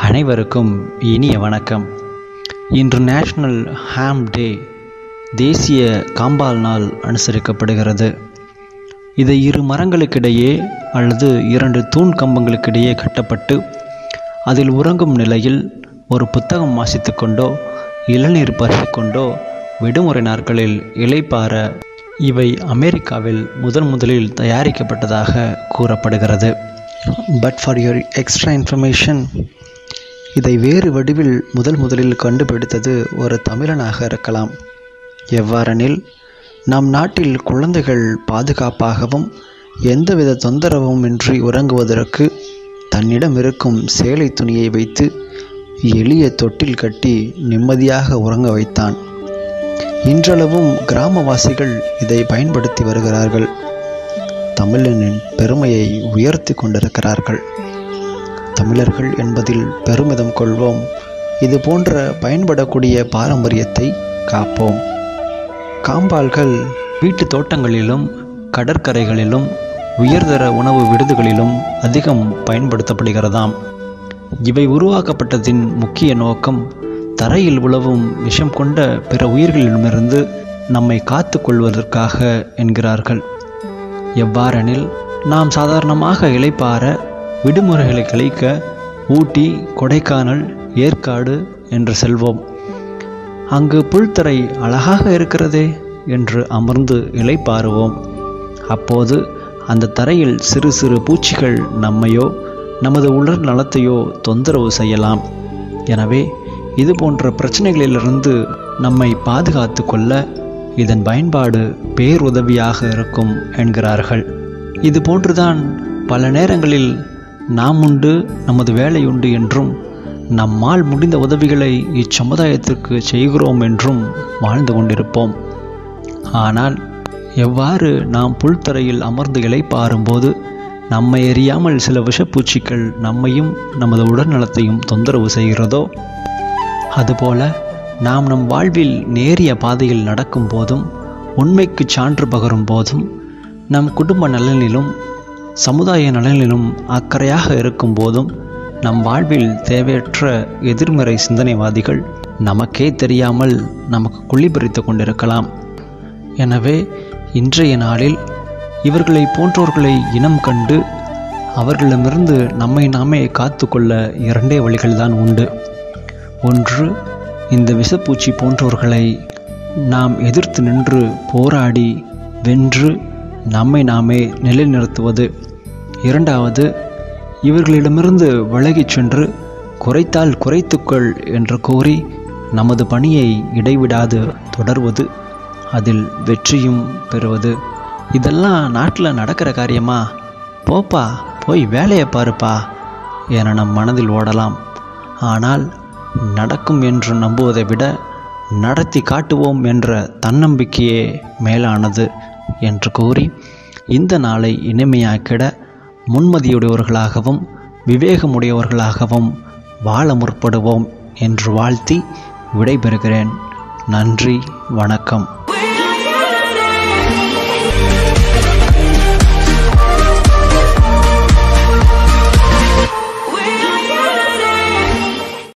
அனைவருக்கும் இனிய வணக்கம் இன்று நேஷனல் ஹாம் டே தேசிய காம்பால் நாள் அனுசரிக்கப்படுகிறது இதை இரு மரங்களுக்கிடையே அல்லது இரண்டு தூண் கம்பங்களுக்கிடையே கட்டப்பட்டு அதில் உறங்கும் நிலையில் ஒரு புத்தகம் வாசித்து கொண்டோ இளநீர் பருகிக்கொண்டோ விடுமுறை நாட்களில் இலைப்பார இவை அமெரிக்காவில் முதன் முதலில் தயாரிக்கப்பட்டதாக கூறப்படுகிறது but for your extra information இதை வேறு வடிவில் முதல் முதலில் கண்டுபிடித்தது ஒரு தமிழனாக இருக்கலாம் எவ்வாறெனில் நம் நாட்டில் குழந்தைகள் பாதுகாப்பாகவும் எந்தவித தொந்தரவும் இன்றி உறங்குவதற்கு தன்னிடம் இருக்கும் சேலை துணியை வைத்து எளிய தொட்டில் கட்டி நிம்மதியாக உறங்க வைத்தான் இன்றளவும் கிராமவாசிகள் இதை பயன்படுத்தி வருகிறார்கள் தமிழனின் பெருமையை உயர்த்தி கொண்டிருக்கிறார்கள் தமிழர்கள் என்பதில் பெருமிதம் கொள்வோம் இது போன்ற பயன்படக்கூடிய பாரம்பரியத்தை காப்போம் காம்பால்கள் வீட்டு தோட்டங்களிலும் கடற்கரைகளிலும் உயர்தர உணவு விடுதிகளிலும் அதிகம் பயன்படுத்தப்படுகிறதாம் இவை உருவாக்கப்பட்டதின் முக்கிய நோக்கம் தரையில் உழவும் விஷம் கொண்ட பிற உயிர்களிடமிருந்து நம்மை காத்து கொள்வதற்காக என்கிறார்கள் எவ்வாறெனில் நாம் சாதாரணமாக இலைப்பார விடுமுறைகளை கழிக்க ஊட்டி கொடைக்கானல் ஏற்காடு என்று செல்வோம் அங்கு புல்தரை அழகாக இருக்கிறதே என்று அமர்ந்து இலைப்பாருவோம் அப்போது அந்த தரையில் சிறு சிறு பூச்சிகள் நம்மையோ நமது உடல் நலத்தையோ தொந்தரவு செய்யலாம் எனவே இது போன்ற பிரச்சனைகளிலிருந்து நம்மை பாதுகாத்து கொள்ள இதன் பயன்பாடு பேருதவியாக இருக்கும் என்கிறார்கள் இது போன்றுதான் பல நேரங்களில் நாம் உண்டு நமது வேலை உண்டு என்றும் நம்மால் முடிந்த உதவிகளை இச்சமுதாயத்திற்கு செய்கிறோம் என்றும் வாழ்ந்து கொண்டிருப்போம் ஆனால் எவ்வாறு நாம் புல்தரையில் அமர்ந்து இலைப்பாரும்போது நம்மை எறியாமல் சில விஷப்பூச்சிகள் நம்மையும் நமது உடல்நலத்தையும் தொந்தரவு செய்கிறதோ அதுபோல நாம் நம் வாழ்வில் நேரிய பாதையில் நடக்கும் போதும் உண்மைக்கு சான்று பகரும் போதும் நம் குடும்ப நலனிலும் சமுதாய நலனிலும் அக்கறையாக இருக்கும் போதும் நம் வாழ்வில் தேவையற்ற எதிர்மறை சிந்தனைவாதிகள் நமக்கே தெரியாமல் நமக்கு குழிபறித்து கொண்டிருக்கலாம் எனவே இன்றைய நாளில் இவர்களை போன்றோர்களை இனம் கண்டு அவர்களிடமிருந்து நம்மை நாமே காத்து கொள்ள இரண்டே வழிகள்தான் உண்டு ஒன்று இந்த விஷப்பூச்சி போன்றோர்களை நாம் எதிர்த்து நின்று போராடி வென்று நம்மை நாமே நிலைநிறுத்துவது இரண்டாவது இவர்களிடமிருந்து விலகிச் சென்று குறைத்தால் குறைத்துக்கொள் என்று கூறி நமது பணியை இடைவிடாது தொடர்வது அதில் வெற்றியும் பெறுவது இதெல்லாம் நாட்டில் நடக்கிற காரியமா போப்பா போய் வேலையை பாருப்பா என நம் மனதில் ஓடலாம் ஆனால் நடக்கும் என்று நம்புவதை விட நடத்தி காட்டுவோம் என்ற தன்னம்பிக்கையே மேலானது என்று கூறி இந்த நாளை இனிமையாக்கிட முன்மதியுடையவர்களாகவும் விவேகமுடையவர்களாகவும் வாழ முற்படுவோம் என்று வாழ்த்தி விடைபெறுகிறேன் நன்றி வணக்கம்